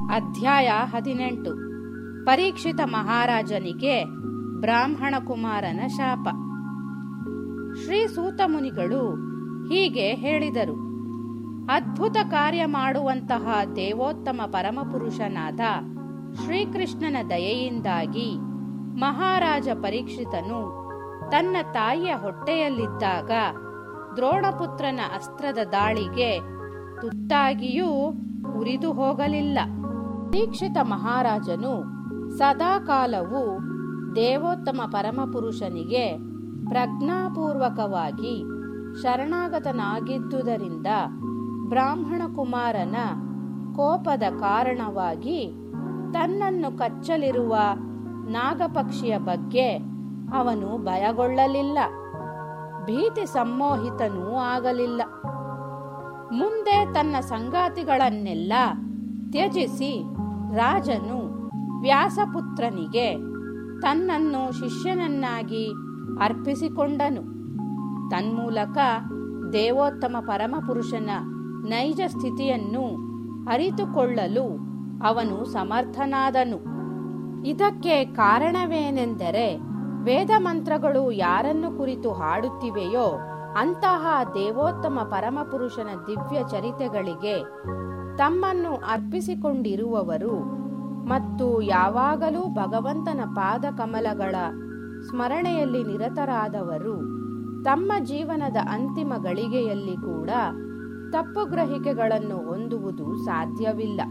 ಅಧ್ಯಾಯ ಹದಿನೆಂಟು ಪರೀಕ್ಷಿತ ಮಹಾರಾಜನಿಗೆ ಬ್ರಾಹ್ಮಣ ಕುಮಾರನ ಶಾಪ ಶ್ರೀ ಸೂತ ಮುನಿಗಳು ಹೀಗೆ ಹೇಳಿದರು ಅದ್ಭುತ ಕಾರ್ಯ ಮಾಡುವಂತಹ ದೇವೋತ್ತಮ ಪರಮಪುರುಷನಾದ ಶ್ರೀಕೃಷ್ಣನ ದಯೆಯಿಂದಾಗಿ ಮಹಾರಾಜ ಪರೀಕ್ಷಿತನು ತನ್ನ ತಾಯಿಯ ಹೊಟ್ಟೆಯಲ್ಲಿದ್ದಾಗ ದ್ರೋಣಪುತ್ರನ ಅಸ್ತ್ರದ ದಾಳಿಗೆ ತುತ್ತಾಗಿಯೂ ಉರಿದು ಹೋಗಲಿಲ್ಲ ಪರೀಕ್ಷಿತ ಮಹಾರಾಜನು ಸದಾಕಾಲವು ದೇವೋತ್ತಮ ಪರಮಪುರುಷನಿಗೆ ಪ್ರಜ್ಞಾಪೂರ್ವಕವಾಗಿ ಶರಣಾಗತನಾಗಿದ್ದುದರಿಂದ ಬ್ರಾಹ್ಮಣ ಕುಮಾರನ ಕೋಪದ ಕಾರಣವಾಗಿ ತನ್ನನ್ನು ಕಚ್ಚಲಿರುವ ನಾಗಪಕ್ಷಿಯ ಬಗ್ಗೆ ಅವನು ಭಯಗೊಳ್ಳಲಿಲ್ಲ ಭೀತಿ ಸಮ್ಮೋಹಿತನೂ ಆಗಲಿಲ್ಲ ಮುಂದೆ ತನ್ನ ಸಂಗಾತಿಗಳನ್ನೆಲ್ಲ ತ್ಯಜಿಸಿ ರಾಜನು ವ್ಯಾಸಪುತ್ರನಿಗೆ ತನ್ನನ್ನು ಶಿಷ್ಯನನ್ನಾಗಿ ಅರ್ಪಿಸಿಕೊಂಡನು ತನ್ಮೂಲಕ ದೇವೋತ್ತಮ ಪರಮಪುರುಷನ ನೈಜ ಸ್ಥಿತಿಯನ್ನು ಅರಿತುಕೊಳ್ಳಲು ಅವನು ಸಮರ್ಥನಾದನು ಇದಕ್ಕೆ ಕಾರಣವೇನೆಂದರೆ ವೇದ ಮಂತ್ರಗಳು ಯಾರನ್ನು ಕುರಿತು ಹಾಡುತ್ತಿವೆಯೋ ಅಂತಹ ದೇವೋತ್ತಮ ಪರಮಪುರುಷನ ದಿವ್ಯ ಚರಿತೆಗಳಿಗೆ ತಮ್ಮನ್ನು ಅರ್ಪಿಸಿಕೊಂಡಿರುವವರು ಮತ್ತು ಯಾವಾಗಲೂ ಭಗವಂತನ ಪಾದ ಕಮಲಗಳ ಸ್ಮರಣೆಯಲ್ಲಿ ನಿರತರಾದವರು ತಮ್ಮ ಜೀವನದ ಅಂತಿಮ ಗಳಿಗೆಯಲ್ಲಿ ಕೂಡ ತಪ್ಪು ಗ್ರಹಿಕೆಗಳನ್ನು ಹೊಂದುವುದು ಸಾಧ್ಯವಿಲ್ಲ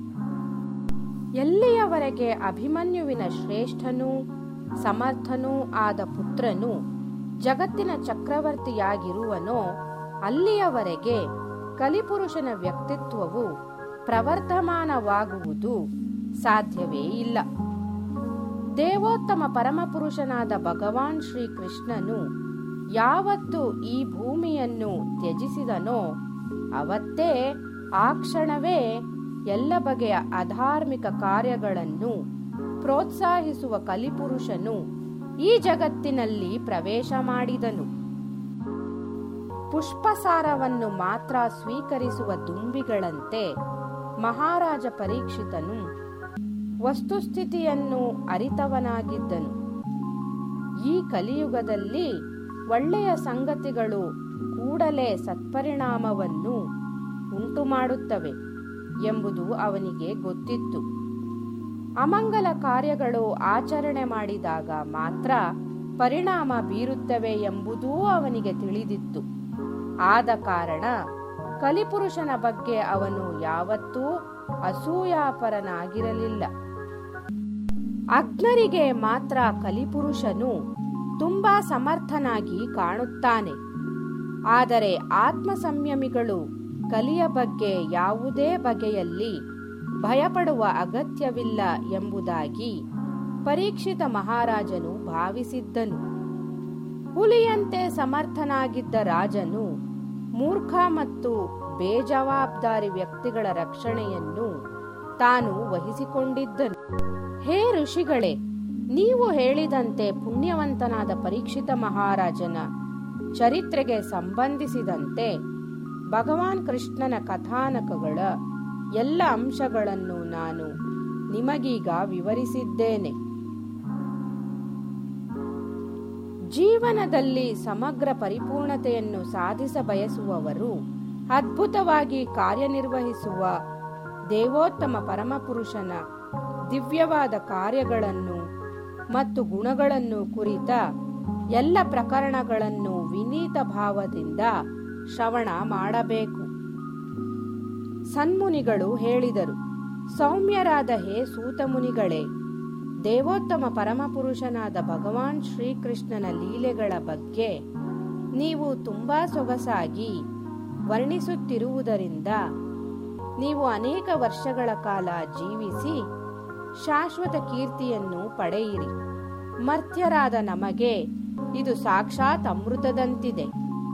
ಎಲ್ಲಿಯವರೆಗೆ ಅಭಿಮನ್ಯುವಿನ ಶ್ರೇಷ್ಠನೂ ಸಮರ್ಥನೂ ಆದ ಪುತ್ರನು ಜಗತ್ತಿನ ಚಕ್ರವರ್ತಿಯಾಗಿರುವನೋ ಅಲ್ಲಿಯವರೆಗೆ ಕಲಿಪುರುಷನ ವ್ಯಕ್ತಿತ್ವವು ಪ್ರವರ್ಧಮಾನವಾಗುವುದು ಸಾಧ್ಯವೇ ಇಲ್ಲ ದೇವೋತ್ತಮ ಪರಮಪುರುಷನಾದ ಭಗವಾನ್ ಶ್ರೀಕೃಷ್ಣನು ಯಾವತ್ತು ಈ ಭೂಮಿಯನ್ನು ತ್ಯಜಿಸಿದನೋ ಅವತ್ತೇ ಆ ಕ್ಷಣವೇ ಎಲ್ಲ ಬಗೆಯ ಅಧಾರ್ಮಿಕ ಕಾರ್ಯಗಳನ್ನು ಪ್ರೋತ್ಸಾಹಿಸುವ ಕಲಿಪುರುಷನು ಈ ಜಗತ್ತಿನಲ್ಲಿ ಪ್ರವೇಶ ಮಾಡಿದನು ಪುಷ್ಪಸಾರವನ್ನು ಮಾತ್ರ ಸ್ವೀಕರಿಸುವ ದುಂಬಿಗಳಂತೆ ಮಹಾರಾಜ ಪರೀಕ್ಷಿತನು ವಸ್ತುಸ್ಥಿತಿಯನ್ನು ಅರಿತವನಾಗಿದ್ದನು ಈ ಕಲಿಯುಗದಲ್ಲಿ ಒಳ್ಳೆಯ ಸಂಗತಿಗಳು ಕೂಡಲೇ ಸತ್ಪರಿಣಾಮವನ್ನು ಉಂಟು ಮಾಡುತ್ತವೆ ಎಂಬುದು ಅವನಿಗೆ ಗೊತ್ತಿತ್ತು ಅಮಂಗಲ ಕಾರ್ಯಗಳು ಆಚರಣೆ ಮಾಡಿದಾಗ ಮಾತ್ರ ಪರಿಣಾಮ ಬೀರುತ್ತವೆ ಎಂಬುದೂ ಅವನಿಗೆ ತಿಳಿದಿತ್ತು ಆದ ಕಾರಣ ಕಲಿಪುರುಷನ ಬಗ್ಗೆ ಅವನು ಯಾವತ್ತೂ ಅಸೂಯಾಪರನಾಗಿರಲಿಲ್ಲ ಅಗ್ನರಿಗೆ ಮಾತ್ರ ಕಲಿಪುರುಷನು ತುಂಬಾ ಸಮರ್ಥನಾಗಿ ಕಾಣುತ್ತಾನೆ ಆದರೆ ಆತ್ಮ ಸಂಯಮಿಗಳು ಕಲಿಯ ಬಗ್ಗೆ ಯಾವುದೇ ಬಗೆಯಲ್ಲಿ ಭಯಪಡುವ ಅಗತ್ಯವಿಲ್ಲ ಎಂಬುದಾಗಿ ಪರೀಕ್ಷಿತ ಮಹಾರಾಜನು ಭಾವಿಸಿದ್ದನು ಹುಲಿಯಂತೆ ಸಮರ್ಥನಾಗಿದ್ದ ರಾಜನು ಮೂರ್ಖ ಮತ್ತು ಬೇಜವಾಬ್ದಾರಿ ವ್ಯಕ್ತಿಗಳ ರಕ್ಷಣೆಯನ್ನು ತಾನು ವಹಿಸಿಕೊಂಡಿದ್ದನು ಹೇ ಋಷಿಗಳೇ ನೀವು ಹೇಳಿದಂತೆ ಪುಣ್ಯವಂತನಾದ ಪರೀಕ್ಷಿತ ಮಹಾರಾಜನ ಚರಿತ್ರೆಗೆ ಸಂಬಂಧಿಸಿದಂತೆ ಭಗವಾನ್ ಕೃಷ್ಣನ ಕಥಾನಕಗಳ ಎಲ್ಲ ಅಂಶಗಳನ್ನು ನಾನು ನಿಮಗೀಗ ವಿವರಿಸಿದ್ದೇನೆ ಜೀವನದಲ್ಲಿ ಸಮಗ್ರ ಪರಿಪೂರ್ಣತೆಯನ್ನು ಸಾಧಿಸ ಬಯಸುವವರು ಅದ್ಭುತವಾಗಿ ಕಾರ್ಯನಿರ್ವಹಿಸುವ ದೇವೋತ್ತಮ ಪರಮಪುರುಷನ ದಿವ್ಯವಾದ ಕಾರ್ಯಗಳನ್ನು ಮತ್ತು ಗುಣಗಳನ್ನು ಕುರಿತ ಎಲ್ಲ ಪ್ರಕರಣಗಳನ್ನು ವಿನೀತ ಭಾವದಿಂದ ಶ್ರವಣ ಮಾಡಬೇಕು ಸನ್ಮುನಿಗಳು ಹೇಳಿದರು ಸೌಮ್ಯರಾದ ಹೇ ಸೂತಮುನಿಗಳೇ ದೇವೋತ್ತಮ ಪರಮಪುರುಷನಾದ ಭಗವಾನ್ ಶ್ರೀಕೃಷ್ಣನ ಲೀಲೆಗಳ ಬಗ್ಗೆ ನೀವು ತುಂಬಾ ಸೊಗಸಾಗಿ ವರ್ಣಿಸುತ್ತಿರುವುದರಿಂದ ನೀವು ಅನೇಕ ವರ್ಷಗಳ ಕಾಲ ಜೀವಿಸಿ ಶಾಶ್ವತ ಕೀರ್ತಿಯನ್ನು ಪಡೆಯಿರಿ ಮರ್ತ್ಯರಾದ ನಮಗೆ ಇದು ಸಾಕ್ಷಾತ್ ಅಮೃತದಂತಿದೆ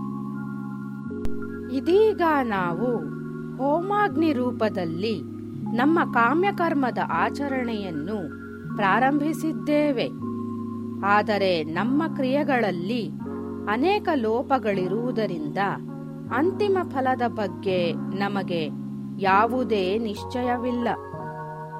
ಇದೀಗ ನಾವು ಹೋಮಾಗ್ನಿ ರೂಪದಲ್ಲಿ ನಮ್ಮ ಕಾಮ್ಯಕರ್ಮದ ಆಚರಣೆಯನ್ನು ಪ್ರಾರಂಭಿಸಿದ್ದೇವೆ ಆದರೆ ನಮ್ಮ ಕ್ರಿಯೆಗಳಲ್ಲಿ ಅನೇಕ ಲೋಪಗಳಿರುವುದರಿಂದ ಅಂತಿಮ ಫಲದ ಬಗ್ಗೆ ನಮಗೆ ಯಾವುದೇ ನಿಶ್ಚಯವಿಲ್ಲ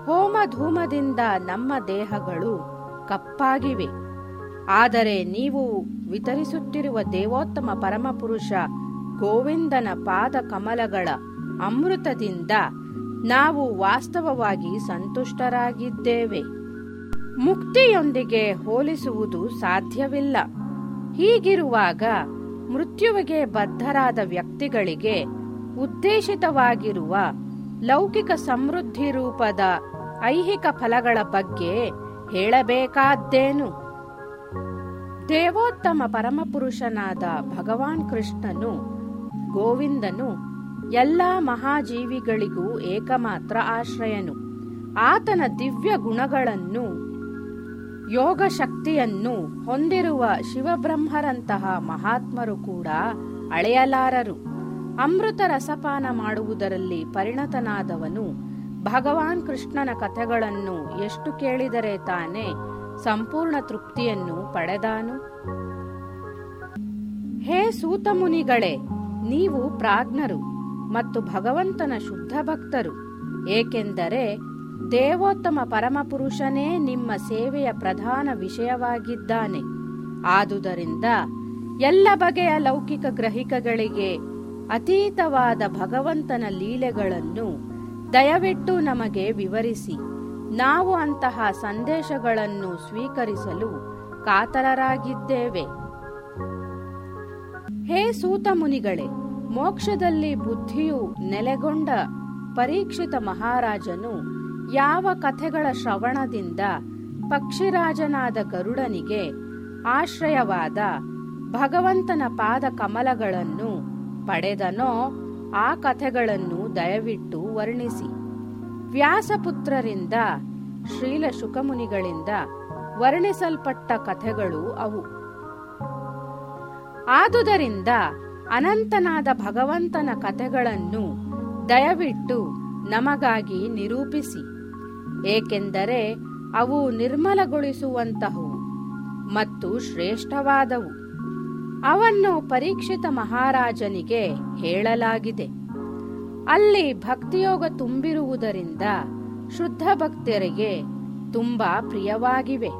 ಹೋಮ ಧೂಮದಿಂದ ನಮ್ಮ ದೇಹಗಳು ಕಪ್ಪಾಗಿವೆ ಆದರೆ ನೀವು ವಿತರಿಸುತ್ತಿರುವ ದೇವೋತ್ತಮ ಪರಮಪುರುಷ ಗೋವಿಂದನ ಪಾದ ಕಮಲಗಳ ಅಮೃತದಿಂದ ನಾವು ವಾಸ್ತವವಾಗಿ ಸಂತುಷ್ಟರಾಗಿದ್ದೇವೆ ಮುಕ್ತಿಯೊಂದಿಗೆ ಹೋಲಿಸುವುದು ಸಾಧ್ಯವಿಲ್ಲ ಹೀಗಿರುವಾಗ ಮೃತ್ಯುವಿಗೆ ಬದ್ಧರಾದ ವ್ಯಕ್ತಿಗಳಿಗೆ ಉದ್ದೇಶಿತವಾಗಿರುವ ಲೌಕಿಕ ಸಮೃದ್ಧಿ ರೂಪದ ಐಹಿಕ ಫಲಗಳ ಬಗ್ಗೆ ಹೇಳಬೇಕಾದ್ದೇನು ದೇವೋತ್ತಮ ಪರಮಪುರುಷನಾದ ಭಗವಾನ್ ಕೃಷ್ಣನು ಗೋವಿಂದನು ಎಲ್ಲ ಮಹಾಜೀವಿಗಳಿಗೂ ಏಕಮಾತ್ರ ಆಶ್ರಯನು ಆತನ ದಿವ್ಯ ಗುಣಗಳನ್ನು ಯೋಗ ಶಕ್ತಿಯನ್ನು ಹೊಂದಿರುವ ಶಿವಬ್ರಹ್ಮರಂತಹ ಮಹಾತ್ಮರು ಕೂಡ ಅಳೆಯಲಾರರು ಅಮೃತ ರಸಪಾನ ಮಾಡುವುದರಲ್ಲಿ ಪರಿಣತನಾದವನು ಭಗವಾನ್ ಕೃಷ್ಣನ ಕಥೆಗಳನ್ನು ಎಷ್ಟು ಕೇಳಿದರೆ ತಾನೇ ಸಂಪೂರ್ಣ ತೃಪ್ತಿಯನ್ನು ಪಡೆದಾನು ಹೇ ಸೂತಮುನಿಗಳೇ ನೀವು ಪ್ರಾಜ್ಞರು ಮತ್ತು ಭಗವಂತನ ಶುದ್ಧ ಭಕ್ತರು ಏಕೆಂದರೆ ದೇವೋತ್ತಮ ಪರಮಪುರುಷನೇ ನಿಮ್ಮ ಸೇವೆಯ ಪ್ರಧಾನ ವಿಷಯವಾಗಿದ್ದಾನೆ ಆದುದರಿಂದ ಎಲ್ಲ ಬಗೆಯ ಲೌಕಿಕ ಗ್ರಹಿಕೆಗಳಿಗೆ ಅತೀತವಾದ ಭಗವಂತನ ಲೀಲೆಗಳನ್ನು ದಯವಿಟ್ಟು ನಮಗೆ ವಿವರಿಸಿ ನಾವು ಅಂತಹ ಸಂದೇಶಗಳನ್ನು ಸ್ವೀಕರಿಸಲು ಕಾತರರಾಗಿದ್ದೇವೆ ಹೇ ಸೂತ ಮುನಿಗಳೇ ಮೋಕ್ಷದಲ್ಲಿ ಬುದ್ಧಿಯು ನೆಲೆಗೊಂಡ ಪರೀಕ್ಷಿತ ಮಹಾರಾಜನು ಯಾವ ಕಥೆಗಳ ಶ್ರವಣದಿಂದ ಪಕ್ಷಿರಾಜನಾದ ಗರುಡನಿಗೆ ಆಶ್ರಯವಾದ ಭಗವಂತನ ಪಾದ ಕಮಲಗಳನ್ನು ಪಡೆದನೋ ಆ ಕಥೆಗಳನ್ನು ದಯವಿಟ್ಟು ವರ್ಣಿಸಿ ವ್ಯಾಸಪುತ್ರರಿಂದ ಶ್ರೀಲ ಶುಕಮುನಿಗಳಿಂದ ವರ್ಣಿಸಲ್ಪಟ್ಟ ಕಥೆಗಳು ಅವು ಆದುದರಿಂದ ಅನಂತನಾದ ಭಗವಂತನ ಕಥೆಗಳನ್ನು ದಯವಿಟ್ಟು ನಮಗಾಗಿ ನಿರೂಪಿಸಿ ಏಕೆಂದರೆ ಅವು ನಿರ್ಮಲಗೊಳಿಸುವಂತಹವು ಮತ್ತು ಶ್ರೇಷ್ಠವಾದವು ಅವನ್ನು ಪರೀಕ್ಷಿತ ಮಹಾರಾಜನಿಗೆ ಹೇಳಲಾಗಿದೆ ಅಲ್ಲಿ ಭಕ್ತಿಯೋಗ ತುಂಬಿರುವುದರಿಂದ ಶುದ್ಧ ಭಕ್ತರಿಗೆ ತುಂಬಾ ಪ್ರಿಯವಾಗಿವೆ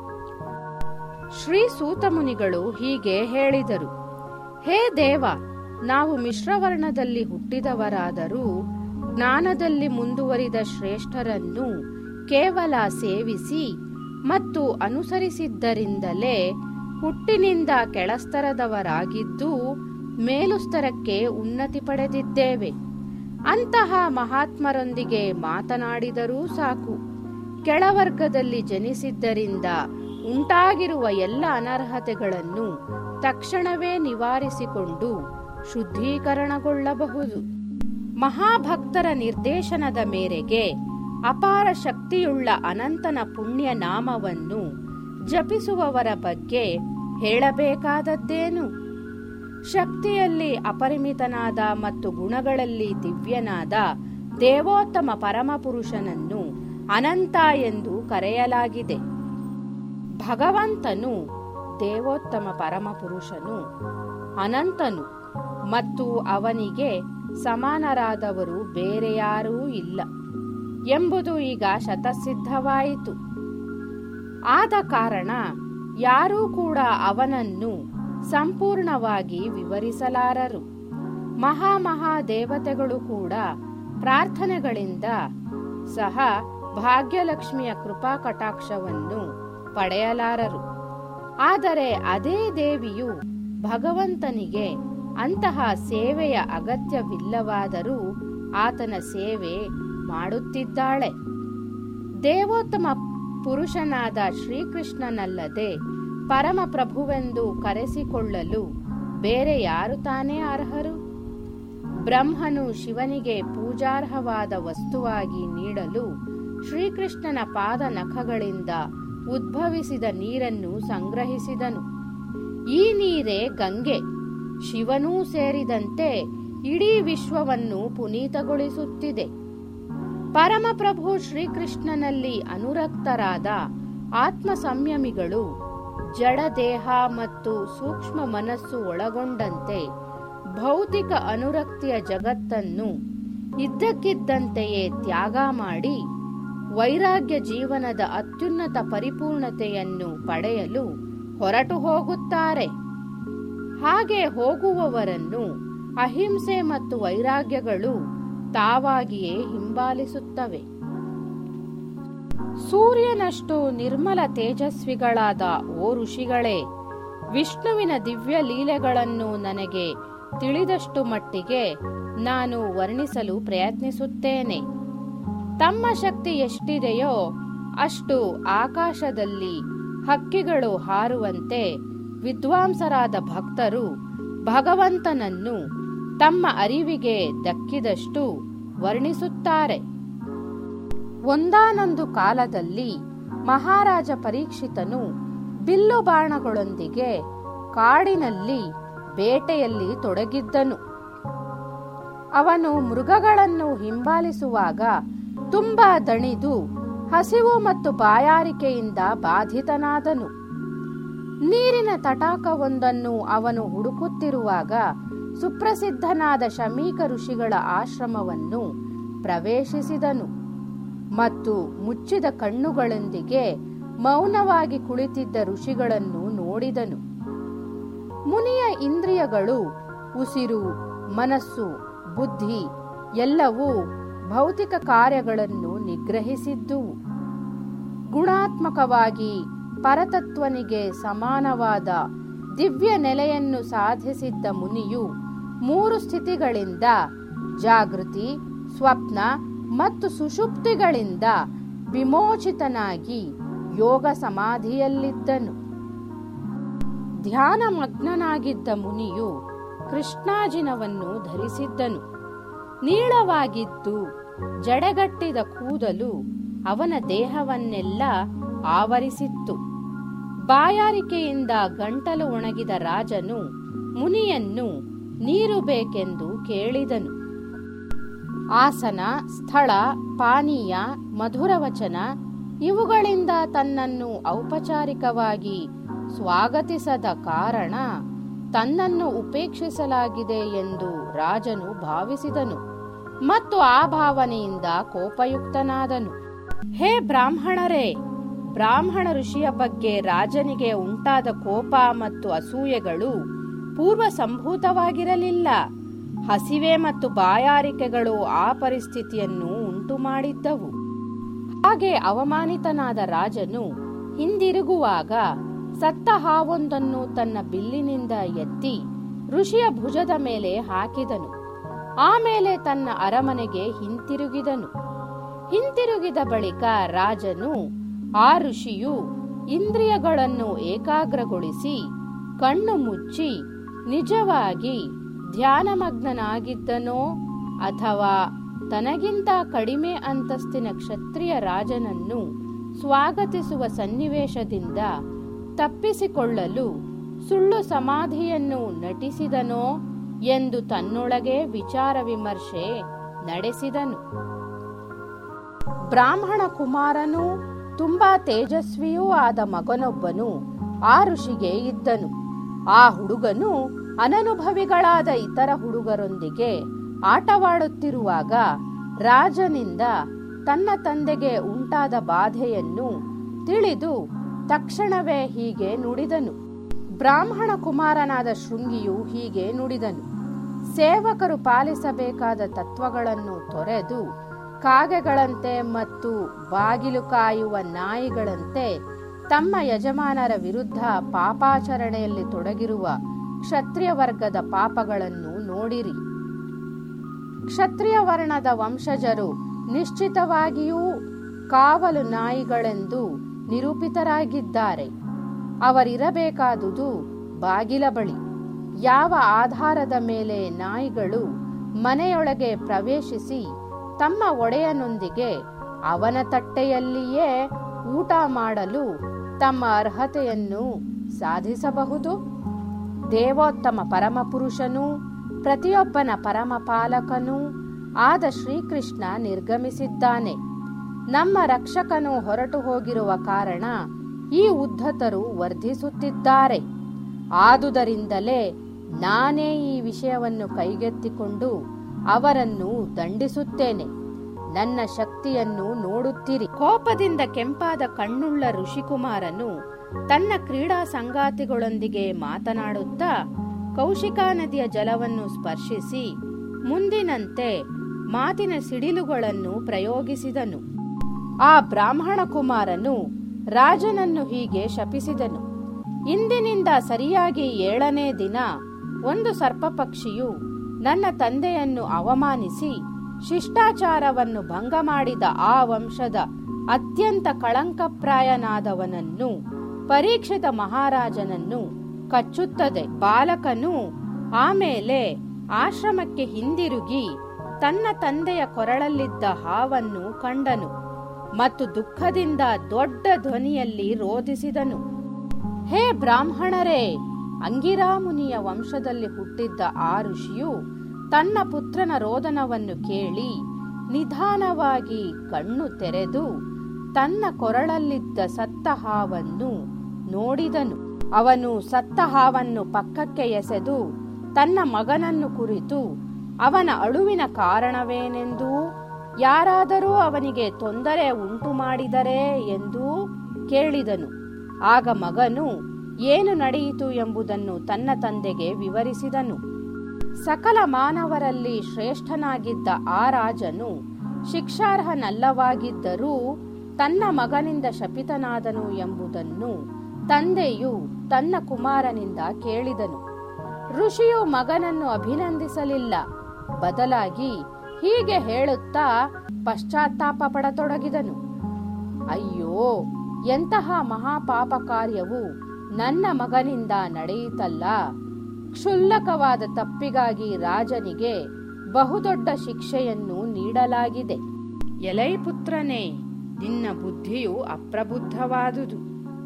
ಶ್ರೀ ಸೂತಮುನಿಗಳು ಹೀಗೆ ಹೇಳಿದರು ಹೇ ದೇವ ನಾವು ಮಿಶ್ರವರ್ಣದಲ್ಲಿ ಹುಟ್ಟಿದವರಾದರೂ ಜ್ಞಾನದಲ್ಲಿ ಮುಂದುವರಿದ ಶ್ರೇಷ್ಠರನ್ನು ಕೇವಲ ಸೇವಿಸಿ ಮತ್ತು ಅನುಸರಿಸಿದ್ದರಿಂದಲೇ ಹುಟ್ಟಿನಿಂದ ಕೆಳಸ್ತರದವರಾಗಿದ್ದು ಮೇಲುಸ್ತರಕ್ಕೆ ಉನ್ನತಿ ಪಡೆದಿದ್ದೇವೆ ಅಂತಹ ಮಹಾತ್ಮರೊಂದಿಗೆ ಮಾತನಾಡಿದರೂ ಸಾಕು ಕೆಳವರ್ಗದಲ್ಲಿ ಜನಿಸಿದ್ದರಿಂದ ಉಂಟಾಗಿರುವ ಎಲ್ಲ ಅನರ್ಹತೆಗಳನ್ನು ತಕ್ಷಣವೇ ನಿವಾರಿಸಿಕೊಂಡು ಶುದ್ಧೀಕರಣಗೊಳ್ಳಬಹುದು ಮಹಾಭಕ್ತರ ನಿರ್ದೇಶನದ ಮೇರೆಗೆ ಅಪಾರ ಶಕ್ತಿಯುಳ್ಳ ಅನಂತನ ಪುಣ್ಯ ನಾಮವನ್ನು ಜಪಿಸುವವರ ಬಗ್ಗೆ ಹೇಳಬೇಕಾದದ್ದೇನು ಶಕ್ತಿಯಲ್ಲಿ ಅಪರಿಮಿತನಾದ ಮತ್ತು ಗುಣಗಳಲ್ಲಿ ದಿವ್ಯನಾದ ದೇವೋತ್ತಮ ಪರಮಪುರುಷನನ್ನು ಅನಂತ ಎಂದು ಕರೆಯಲಾಗಿದೆ ಭಗವಂತನು ದೇವೋತ್ತಮ ಪರಮಪುರುಷನು ಅನಂತನು ಮತ್ತು ಅವನಿಗೆ ಸಮಾನರಾದವರು ಬೇರೆ ಯಾರೂ ಇಲ್ಲ ಎಂಬುದು ಈಗ ಶತಸಿದ್ಧವಾಯಿತು ಆದ ಕಾರಣ ಯಾರೂ ಕೂಡ ಅವನನ್ನು ಸಂಪೂರ್ಣವಾಗಿ ವಿವರಿಸಲಾರರು ಮಹಾ ಮಹಾ ದೇವತೆಗಳು ಕೂಡ ಪ್ರಾರ್ಥನೆಗಳಿಂದ ಸಹ ಭಾಗ್ಯಲಕ್ಷ್ಮಿಯ ಕೃಪಾ ಕಟಾಕ್ಷವನ್ನು ಪಡೆಯಲಾರರು ಆದರೆ ಅದೇ ದೇವಿಯು ಭಗವಂತನಿಗೆ ಅಂತಹ ಸೇವೆಯ ಅಗತ್ಯವಿಲ್ಲವಾದರೂ ಆತನ ಸೇವೆ ಮಾಡುತ್ತಿದ್ದಾಳೆ ದೇವೋತ್ತಮ ಪುರುಷನಾದ ಶ್ರೀಕೃಷ್ಣನಲ್ಲದೆ ಪರಮಪ್ರಭುವೆಂದು ಕರೆಸಿಕೊಳ್ಳಲು ಬೇರೆ ಯಾರು ತಾನೇ ಅರ್ಹರು ಬ್ರಹ್ಮನು ಶಿವನಿಗೆ ಪೂಜಾರ್ಹವಾದ ವಸ್ತುವಾಗಿ ನೀಡಲು ಶ್ರೀಕೃಷ್ಣನ ಪಾದ ನಖಗಳಿಂದ ಉದ್ಭವಿಸಿದ ನೀರನ್ನು ಸಂಗ್ರಹಿಸಿದನು ಈ ನೀರೇ ಗಂಗೆ ಶಿವನೂ ಸೇರಿದಂತೆ ಇಡೀ ವಿಶ್ವವನ್ನು ಪುನೀತಗೊಳಿಸುತ್ತಿದೆ ಪರಮಪ್ರಭು ಶ್ರೀಕೃಷ್ಣನಲ್ಲಿ ಅನುರಕ್ತರಾದ ಆತ್ಮ ಸಂಯಮಿಗಳು ಜಡ ದೇಹ ಮತ್ತು ಸೂಕ್ಷ್ಮ ಮನಸ್ಸು ಒಳಗೊಂಡಂತೆ ಭೌತಿಕ ಅನುರಕ್ತಿಯ ಜಗತ್ತನ್ನು ಇದ್ದಕ್ಕಿದ್ದಂತೆಯೇ ತ್ಯಾಗ ಮಾಡಿ ವೈರಾಗ್ಯ ಜೀವನದ ಅತ್ಯುನ್ನತ ಪರಿಪೂರ್ಣತೆಯನ್ನು ಪಡೆಯಲು ಹೊರಟು ಹೋಗುತ್ತಾರೆ ಹಾಗೆ ಹೋಗುವವರನ್ನು ಅಹಿಂಸೆ ಮತ್ತು ವೈರಾಗ್ಯಗಳು ತಾವಾಗಿಯೇ ಹಿಂಬಾಲಿಸುತ್ತವೆ ಸೂರ್ಯನಷ್ಟು ನಿರ್ಮಲ ತೇಜಸ್ವಿಗಳಾದ ಓ ಋಷಿಗಳೇ ವಿಷ್ಣುವಿನ ದಿವ್ಯ ಲೀಲೆಗಳನ್ನು ನನಗೆ ತಿಳಿದಷ್ಟು ಮಟ್ಟಿಗೆ ನಾನು ವರ್ಣಿಸಲು ಪ್ರಯತ್ನಿಸುತ್ತೇನೆ ತಮ್ಮ ಶಕ್ತಿ ಎಷ್ಟಿದೆಯೋ ಅಷ್ಟು ಆಕಾಶದಲ್ಲಿ ಹಕ್ಕಿಗಳು ಹಾರುವಂತೆ ವಿದ್ವಾಂಸರಾದ ಭಕ್ತರು ಭಗವಂತನನ್ನು ತಮ್ಮ ಅರಿವಿಗೆ ದಕ್ಕಿದಷ್ಟು ವರ್ಣಿಸುತ್ತಾರೆ ಒಂದಾನೊಂದು ಕಾಲದಲ್ಲಿ ಮಹಾರಾಜ ಪರೀಕ್ಷಿತನು ಬಿಲ್ಲು ಬಾಣಗಳೊಂದಿಗೆ ಕಾಡಿನಲ್ಲಿ ಬೇಟೆಯಲ್ಲಿ ತೊಡಗಿದ್ದನು ಅವನು ಮೃಗಗಳನ್ನು ಹಿಂಬಾಲಿಸುವಾಗ ತುಂಬಾ ದಣಿದು ಹಸಿವು ಮತ್ತು ಬಾಯಾರಿಕೆಯಿಂದ ಬಾಧಿತನಾದನು ನೀರಿನ ತಟಾಕವೊಂದನ್ನು ಅವನು ಹುಡುಕುತ್ತಿರುವಾಗ ಸುಪ್ರಸಿದ್ಧನಾದ ಶಮೀಕ ಋಷಿಗಳ ಆಶ್ರಮವನ್ನು ಪ್ರವೇಶಿಸಿದನು ಮತ್ತು ಮುಚ್ಚಿದ ಕಣ್ಣುಗಳೊಂದಿಗೆ ಮೌನವಾಗಿ ಕುಳಿತಿದ್ದ ಋಷಿಗಳನ್ನು ನೋಡಿದನು ಮುನಿಯ ಇಂದ್ರಿಯಗಳು ಉಸಿರು ಮನಸ್ಸು ಬುದ್ಧಿ ಎಲ್ಲವೂ ಭೌತಿಕ ಕಾರ್ಯಗಳನ್ನು ನಿಗ್ರಹಿಸಿದ್ದುವು ಗುಣಾತ್ಮಕವಾಗಿ ಪರತತ್ವನಿಗೆ ಸಮಾನವಾದ ದಿವ್ಯ ನೆಲೆಯನ್ನು ಸಾಧಿಸಿದ್ದ ಮುನಿಯು ಮೂರು ಸ್ಥಿತಿಗಳಿಂದ ಜಾಗೃತಿ ಸ್ವಪ್ನ ಮತ್ತು ಸುಷುಪ್ತಿಗಳಿಂದ ವಿಮೋಚಿತನಾಗಿ ಯೋಗ ಸಮಾಧಿಯಲ್ಲಿದ್ದನು ಧ್ಯಾನ ಮಗ್ನನಾಗಿದ್ದ ಮುನಿಯು ಕೃಷ್ಣಾಜಿನವನ್ನು ಧರಿಸಿದ್ದನು ನೀಳವಾಗಿದ್ದು ಜಡೆಗಟ್ಟಿದ ಕೂದಲು ಅವನ ದೇಹವನ್ನೆಲ್ಲ ಆವರಿಸಿತ್ತು ಬಾಯಾರಿಕೆಯಿಂದ ಗಂಟಲು ಒಣಗಿದ ರಾಜನು ಮುನಿಯನ್ನು ನೀರು ಬೇಕೆಂದು ಕೇಳಿದನು ಆಸನ ಸ್ಥಳ ಪಾನೀಯ ಮಧುರವಚನ ಇವುಗಳಿಂದ ತನ್ನನ್ನು ಔಪಚಾರಿಕವಾಗಿ ಸ್ವಾಗತಿಸದ ಕಾರಣ ತನ್ನನ್ನು ಉಪೇಕ್ಷಿಸಲಾಗಿದೆ ಎಂದು ರಾಜನು ಭಾವಿಸಿದನು ಮತ್ತು ಆ ಭಾವನೆಯಿಂದ ಕೋಪಯುಕ್ತನಾದನು ಹೇ ಬ್ರಾಹ್ಮಣರೇ ಬ್ರಾಹ್ಮಣ ಋಷಿಯ ಬಗ್ಗೆ ರಾಜನಿಗೆ ಉಂಟಾದ ಕೋಪ ಮತ್ತು ಅಸೂಯೆಗಳು ಪೂರ್ವ ಸಂಭೂತವಾಗಿರಲಿಲ್ಲ ಹಸಿವೆ ಮತ್ತು ಬಾಯಾರಿಕೆಗಳು ಆ ಪರಿಸ್ಥಿತಿಯನ್ನು ಉಂಟು ಮಾಡಿದ್ದವು ಹಾಗೆ ಅವಮಾನಿತನಾದ ರಾಜನು ಹಿಂದಿರುಗುವಾಗ ಸತ್ತ ಹಾವೊಂದನ್ನು ತನ್ನ ಬಿಲ್ಲಿನಿಂದ ಎತ್ತಿ ಋಷಿಯ ಭುಜದ ಮೇಲೆ ಹಾಕಿದನು ಆಮೇಲೆ ತನ್ನ ಅರಮನೆಗೆ ಹಿಂತಿರುಗಿದನು ಹಿಂತಿರುಗಿದ ಬಳಿಕ ರಾಜನು ಆ ಋಷಿಯು ಇಂದ್ರಿಯಗಳನ್ನು ಏಕಾಗ್ರಗೊಳಿಸಿ ಕಣ್ಣು ಮುಚ್ಚಿ ನಿಜವಾಗಿ ಧ್ಯಾನಮಗ್ನನಾಗಿದ್ದನೋ ಅಥವಾ ತನಗಿಂತ ಕಡಿಮೆ ಅಂತಸ್ತಿನ ಕ್ಷತ್ರಿಯ ರಾಜನನ್ನು ಸ್ವಾಗತಿಸುವ ಸನ್ನಿವೇಶದಿಂದ ತಪ್ಪಿಸಿಕೊಳ್ಳಲು ಸುಳ್ಳು ಸಮಾಧಿಯನ್ನು ನಟಿಸಿದನೋ ಎಂದು ತನ್ನೊಳಗೆ ವಿಚಾರ ವಿಮರ್ಶೆ ನಡೆಸಿದನು ಬ್ರಾಹ್ಮಣ ಕುಮಾರನು ತುಂಬಾ ತೇಜಸ್ವಿಯೂ ಆದ ಮಗನೊಬ್ಬನು ಆ ಋಷಿಗೆ ಇದ್ದನು ಆ ಹುಡುಗನು ಅನನುಭವಿಗಳಾದ ಇತರ ಹುಡುಗರೊಂದಿಗೆ ಆಟವಾಡುತ್ತಿರುವಾಗ ರಾಜನಿಂದ ತನ್ನ ತಂದೆಗೆ ಉಂಟಾದ ಬಾಧೆಯನ್ನು ತಿಳಿದು ತಕ್ಷಣವೇ ಹೀಗೆ ನುಡಿದನು ಬ್ರಾಹ್ಮಣ ಕುಮಾರನಾದ ಶೃಂಗಿಯು ಹೀಗೆ ನುಡಿದನು ಸೇವಕರು ಪಾಲಿಸಬೇಕಾದ ತತ್ವಗಳನ್ನು ತೊರೆದು ಕಾಗೆಗಳಂತೆ ಮತ್ತು ಬಾಗಿಲು ಕಾಯುವ ನಾಯಿಗಳಂತೆ ತಮ್ಮ ಯಜಮಾನರ ವಿರುದ್ಧ ಪಾಪಾಚರಣೆಯಲ್ಲಿ ತೊಡಗಿರುವ ಕ್ಷತ್ರಿಯ ವರ್ಗದ ಪಾಪಗಳನ್ನು ನೋಡಿರಿ ಕ್ಷತ್ರಿಯ ವರ್ಣದ ವಂಶಜರು ನಿಶ್ಚಿತವಾಗಿಯೂ ಕಾವಲು ನಾಯಿಗಳೆಂದು ನಿರೂಪಿತರಾಗಿದ್ದಾರೆ ಅವರಿರಬೇಕಾದುದು ಬಾಗಿಲ ಬಳಿ ಯಾವ ಆಧಾರದ ಮೇಲೆ ನಾಯಿಗಳು ಮನೆಯೊಳಗೆ ಪ್ರವೇಶಿಸಿ ತಮ್ಮ ಒಡೆಯನೊಂದಿಗೆ ಅವನ ತಟ್ಟೆಯಲ್ಲಿಯೇ ಊಟ ಮಾಡಲು ತಮ್ಮ ಅರ್ಹತೆಯನ್ನು ಸಾಧಿಸಬಹುದು ದೇವೋತ್ತಮ ಪರಮಪುರುಷನೂ ಪ್ರತಿಯೊಬ್ಬನ ಪರಮಪಾಲಕನೂ ಆದ ಶ್ರೀಕೃಷ್ಣ ನಿರ್ಗಮಿಸಿದ್ದಾನೆ ನಮ್ಮ ರಕ್ಷಕನು ಹೊರಟು ಹೋಗಿರುವ ಕಾರಣ ಈ ಉದ್ಧತರು ವರ್ಧಿಸುತ್ತಿದ್ದಾರೆ ಆದುದರಿಂದಲೇ ನಾನೇ ಈ ವಿಷಯವನ್ನು ಕೈಗೆತ್ತಿಕೊಂಡು ಅವರನ್ನು ದಂಡಿಸುತ್ತೇನೆ ನನ್ನ ಶಕ್ತಿಯನ್ನು ನೋಡುತ್ತಿರಿ ಕೋಪದಿಂದ ಕೆಂಪಾದ ಕಣ್ಣುಳ್ಳ ಋಷಿಕುಮಾರನು ತನ್ನ ಕ್ರೀಡಾ ಸಂಗಾತಿಗಳೊಂದಿಗೆ ಮಾತನಾಡುತ್ತಾ ಕೌಶಿಕಾ ನದಿಯ ಜಲವನ್ನು ಸ್ಪರ್ಶಿಸಿ ಮುಂದಿನಂತೆ ಮಾತಿನ ಸಿಡಿಲುಗಳನ್ನು ಪ್ರಯೋಗಿಸಿದನು ಆ ಬ್ರಾಹ್ಮಣ ಕುಮಾರನು ರಾಜನನ್ನು ಹೀಗೆ ಶಪಿಸಿದನು ಇಂದಿನಿಂದ ಸರಿಯಾಗಿ ಏಳನೇ ದಿನ ಒಂದು ಸರ್ಪಪಕ್ಷಿಯು ನನ್ನ ತಂದೆಯನ್ನು ಅವಮಾನಿಸಿ ಶಿಷ್ಟಾಚಾರವನ್ನು ಭಂಗ ಮಾಡಿದ ಆ ವಂಶದ ಅತ್ಯಂತ ಕಳಂಕಪ್ರಾಯನಾದವನನ್ನು ಪರೀಕ್ಷಿತ ಮಹಾರಾಜನನ್ನು ಕಚ್ಚುತ್ತದೆ ಬಾಲಕನು ಆಮೇಲೆ ಆಶ್ರಮಕ್ಕೆ ಹಿಂದಿರುಗಿ ತನ್ನ ತಂದೆಯ ಕೊರಳಲ್ಲಿದ್ದ ಹಾವನ್ನು ಕಂಡನು ಮತ್ತು ದುಃಖದಿಂದ ದೊಡ್ಡ ಧ್ವನಿಯಲ್ಲಿ ರೋಧಿಸಿದನು ಹೇ ಬ್ರಾಹ್ಮಣರೇ ಅಂಗಿರಾಮುನಿಯ ವಂಶದಲ್ಲಿ ಹುಟ್ಟಿದ್ದ ಆ ಋಷಿಯು ತನ್ನ ಪುತ್ರನ ರೋದನವನ್ನು ಕೇಳಿ ನಿಧಾನವಾಗಿ ಕಣ್ಣು ತೆರೆದು ತನ್ನ ಕೊರಳಲ್ಲಿದ್ದ ಸತ್ತ ಹಾವನ್ನು ನೋಡಿದನು ಅವನು ಸತ್ತ ಹಾವನ್ನು ಪಕ್ಕಕ್ಕೆ ಎಸೆದು ತನ್ನ ಮಗನನ್ನು ಕುರಿತು ಅವನ ಅಳುವಿನ ಕಾರಣವೇನೆಂದೂ ಯಾರಾದರೂ ಅವನಿಗೆ ತೊಂದರೆ ಉಂಟು ಮಾಡಿದರೇ ಎಂದೂ ಕೇಳಿದನು ಆಗ ಮಗನು ಏನು ನಡೆಯಿತು ಎಂಬುದನ್ನು ತನ್ನ ತಂದೆಗೆ ವಿವರಿಸಿದನು ಸಕಲ ಮಾನವರಲ್ಲಿ ಶ್ರೇಷ್ಠನಾಗಿದ್ದ ಆ ರಾಜನು ಶಿಕ್ಷಾರ್ಹನಲ್ಲವಾಗಿದ್ದರೂ ತನ್ನ ಮಗನಿಂದ ಶಪಿತನಾದನು ಎಂಬುದನ್ನು ತಂದೆಯು ತನ್ನ ಕುಮಾರನಿಂದ ಕೇಳಿದನು ಋಷಿಯು ಮಗನನ್ನು ಅಭಿನಂದಿಸಲಿಲ್ಲ ಬದಲಾಗಿ ಹೀಗೆ ಹೇಳುತ್ತಾ ಪಶ್ಚಾತ್ತಾಪ ಪಡತೊಡಗಿದನು ಅಯ್ಯೋ ಎಂತಹ ಮಹಾಪಾಪ ಕಾರ್ಯವು ನನ್ನ ಮಗನಿಂದ ನಡೆಯಿತಲ್ಲ ಕ್ಷುಲ್ಲಕವಾದ ತಪ್ಪಿಗಾಗಿ ರಾಜನಿಗೆ ಬಹುದೊಡ್ಡ ಶಿಕ್ಷೆಯನ್ನು ನೀಡಲಾಗಿದೆ ಎಲೈ ಪುತ್ರನೇ ನಿನ್ನ ಬುದ್ಧಿಯು ಅಪ್ರಬುದ್ಧವಾದುದು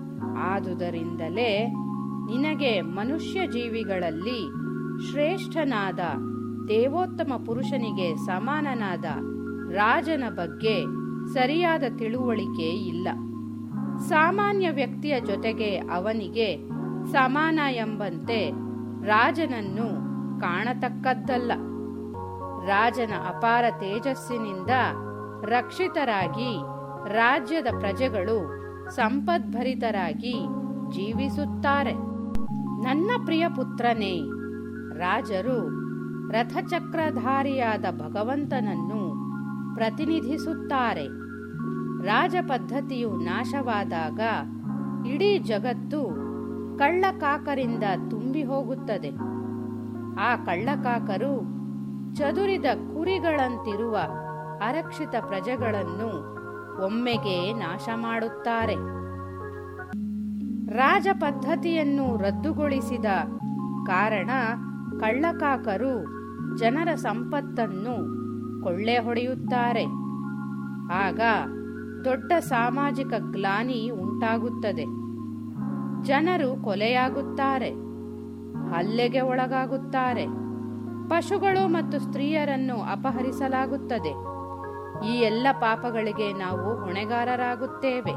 ಆದುದರಿಂದಲೇ ನಿನಗೆ ಮನುಷ್ಯ ಜೀವಿಗಳಲ್ಲಿ ಶ್ರೇಷ್ಠನಾದ ದೇವೋತ್ತಮ ಪುರುಷನಿಗೆ ಸಮಾನನಾದ ರಾಜನ ಬಗ್ಗೆ ಸರಿಯಾದ ತಿಳುವಳಿಕೆ ಇಲ್ಲ ಸಾಮಾನ್ಯ ವ್ಯಕ್ತಿಯ ಜೊತೆಗೆ ಅವನಿಗೆ ಸಮಾನ ಎಂಬಂತೆ ರಾಜನನ್ನು ಕಾಣತಕ್ಕದ್ದಲ್ಲ ರಾಜನ ಅಪಾರ ತೇಜಸ್ಸಿನಿಂದ ರಕ್ಷಿತರಾಗಿ ರಾಜ್ಯದ ಪ್ರಜೆಗಳು ಸಂಪದ್ಭರಿತರಾಗಿ ಜೀವಿಸುತ್ತಾರೆ ನನ್ನ ಪ್ರಿಯ ಪುತ್ರನೇ ರಾಜರು ರಥಚಕ್ರಧಾರಿಯಾದ ಭಗವಂತನನ್ನು ಪ್ರತಿನಿಧಿಸುತ್ತಾರೆ ರಾಜ ಪದ್ಧತಿಯು ನಾಶವಾದಾಗ ಇಡೀ ಜಗತ್ತು ಕಳ್ಳಕಾಕರಿಂದ ತುಂಬಿ ಹೋಗುತ್ತದೆ ಆ ಕಳ್ಳಕಾಕರು ಚದುರಿದ ಕುರಿಗಳಂತಿರುವ ಅರಕ್ಷಿತ ಪ್ರಜೆಗಳನ್ನು ಒಮ್ಮೆಗೆ ನಾಶ ಮಾಡುತ್ತಾರೆ ರಾಜ ಪದ್ಧತಿಯನ್ನು ರದ್ದುಗೊಳಿಸಿದ ಕಾರಣ ಕಳ್ಳಕಾಕರು ಜನರ ಸಂಪತ್ತನ್ನು ಕೊಳ್ಳೆ ಹೊಡೆಯುತ್ತಾರೆ ಆಗ ದೊಡ್ಡ ಸಾಮಾಜಿಕ ಗ್ಲಾನಿ ಉಂಟಾಗುತ್ತದೆ ಜನರು ಕೊಲೆಯಾಗುತ್ತಾರೆ ಹಲ್ಲೆಗೆ ಒಳಗಾಗುತ್ತಾರೆ ಪಶುಗಳು ಮತ್ತು ಸ್ತ್ರೀಯರನ್ನು ಅಪಹರಿಸಲಾಗುತ್ತದೆ ಈ ಎಲ್ಲ ಪಾಪಗಳಿಗೆ ನಾವು ಹೊಣೆಗಾರರಾಗುತ್ತೇವೆ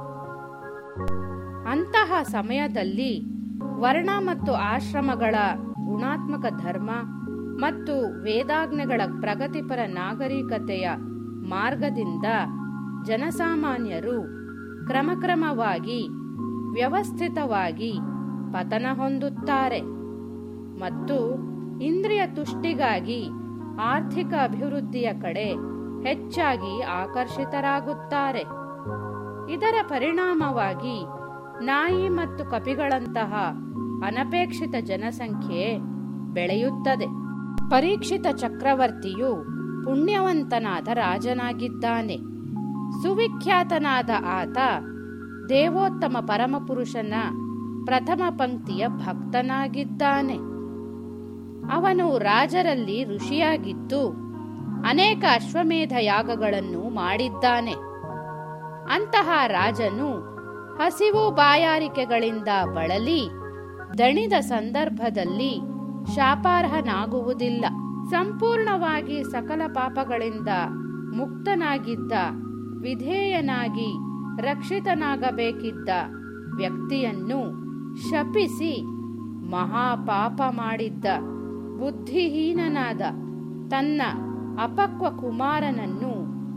ಅಂತಹ ಸಮಯದಲ್ಲಿ ವರ್ಣ ಮತ್ತು ಆಶ್ರಮಗಳ ಗುಣಾತ್ಮಕ ಧರ್ಮ ಮತ್ತು ವೇದಾಜ್ಞೆಗಳ ಪ್ರಗತಿಪರ ನಾಗರಿಕತೆಯ ಮಾರ್ಗದಿಂದ ಜನಸಾಮಾನ್ಯರು ಕ್ರಮಕ್ರಮವಾಗಿ ವ್ಯವಸ್ಥಿತವಾಗಿ ಪತನ ಹೊಂದುತ್ತಾರೆ ಮತ್ತು ಇಂದ್ರಿಯ ತುಷ್ಟಿಗಾಗಿ ಆರ್ಥಿಕ ಅಭಿವೃದ್ಧಿಯ ಕಡೆ ಹೆಚ್ಚಾಗಿ ಆಕರ್ಷಿತರಾಗುತ್ತಾರೆ ಇದರ ಪರಿಣಾಮವಾಗಿ ನಾಯಿ ಮತ್ತು ಕಪಿಗಳಂತಹ ಅನಪೇಕ್ಷಿತ ಜನಸಂಖ್ಯೆ ಬೆಳೆಯುತ್ತದೆ ಪರೀಕ್ಷಿತ ಚಕ್ರವರ್ತಿಯು ಪುಣ್ಯವಂತನಾದ ರಾಜನಾಗಿದ್ದಾನೆ ಸುವಿಖ್ಯಾತನಾದ ಆತ ದೇವೋತ್ತಮ ಪರಮಪುರುಷನ ಪ್ರಥಮ ಪಂಕ್ತಿಯ ಭಕ್ತನಾಗಿದ್ದಾನೆ ಅವನು ರಾಜರಲ್ಲಿ ಋಷಿಯಾಗಿದ್ದು ಅನೇಕ ಅಶ್ವಮೇಧ ಯಾಗಗಳನ್ನು ಮಾಡಿದ್ದಾನೆ ಅಂತಹ ರಾಜನು ಹಸಿವು ಬಾಯಾರಿಕೆಗಳಿಂದ ಬಳಲಿ ದಣಿದ ಸಂದರ್ಭದಲ್ಲಿ ಶಾಪಾರ್ಹನಾಗುವುದಿಲ್ಲ ಸಂಪೂರ್ಣವಾಗಿ ಸಕಲ ಪಾಪಗಳಿಂದ ಮುಕ್ತನಾಗಿದ್ದ ವಿಧೇಯನಾಗಿ ರಕ್ಷಿತನಾಗಬೇಕಿದ್ದ ವ್ಯಕ್ತಿಯನ್ನು ಶಪಿಸಿ ಮಹಾಪಾಪ ಮಾಡಿದ್ದ ಬುದ್ಧಿಹೀನನಾದ ತನ್ನ ಅಪಕ್ವ ಕುಮಾರನನ್ನು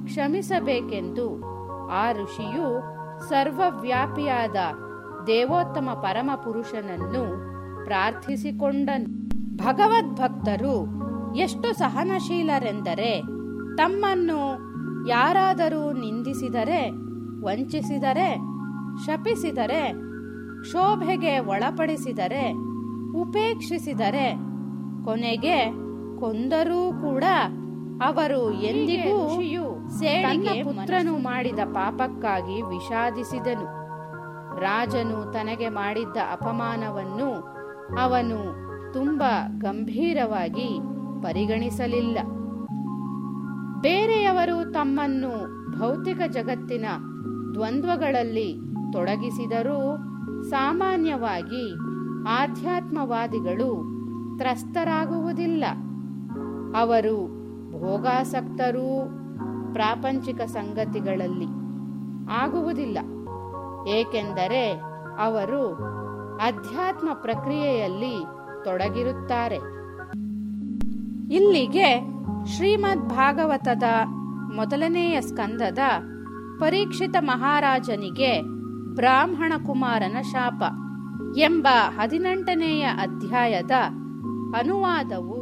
ಕ್ಷಮಿಸಬೇಕೆಂದು ಆ ಋಷಿಯು ಸರ್ವವ್ಯಾಪಿಯಾದ ದೇವೋತ್ತಮ ಪರಮಪುರುಷನನ್ನು ಪ್ರಾರ್ಥಿಸಿಕೊಂಡನು ಭಗವದ್ಭಕ್ತರು ಎಷ್ಟು ಸಹನಶೀಲರೆಂದರೆ ತಮ್ಮನ್ನು ಯಾರಾದರೂ ನಿಂದಿಸಿದರೆ ವಂಚಿಸಿದರೆ ಶಪಿಸಿದರೆ ಕ್ಷೋಭೆಗೆ ಒಳಪಡಿಸಿದರೆ ಉಪೇಕ್ಷಿಸಿದರೆ ಕೊನೆಗೆ ಕೊಂದರೂ ಕೂಡ ಅವರು ಎಂದಿಗೂ ತನ್ನ ಪುತ್ರನು ಮಾಡಿದ ಪಾಪಕ್ಕಾಗಿ ವಿಷಾದಿಸಿದನು ರಾಜನು ತನಗೆ ಮಾಡಿದ್ದ ಅಪಮಾನವನ್ನು ಅವನು ತುಂಬಾ ಗಂಭೀರವಾಗಿ ಪರಿಗಣಿಸಲಿಲ್ಲ ಬೇರೆಯವರು ತಮ್ಮನ್ನು ಭೌತಿಕ ಜಗತ್ತಿನ ದ್ವಂದ್ವಗಳಲ್ಲಿ ತೊಡಗಿಸಿದರೂ ಸಾಮಾನ್ಯವಾಗಿ ಆಧ್ಯಾತ್ಮವಾದಿಗಳು ತ್ರಸ್ತರಾಗುವುದಿಲ್ಲ ಅವರು ಭೋಗಾಸಕ್ತರೂ ಪ್ರಾಪಂಚಿಕ ಸಂಗತಿಗಳಲ್ಲಿ ಆಗುವುದಿಲ್ಲ ಏಕೆಂದರೆ ಅವರು ಅಧ್ಯಾತ್ಮ ಪ್ರಕ್ರಿಯೆಯಲ್ಲಿ ತೊಡಗಿರುತ್ತಾರೆ ಇಲ್ಲಿಗೆ ಶ್ರೀಮದ್ ಭಾಗವತದ ಮೊದಲನೆಯ ಸ್ಕಂದದ ಪರೀಕ್ಷಿತ ಮಹಾರಾಜನಿಗೆ ಬ್ರಾಹ್ಮಣ ಕುಮಾರನ ಶಾಪ ಎಂಬ ಹದಿನೆಂಟನೆಯ ಅಧ್ಯಾಯದ ಅನುವಾದವು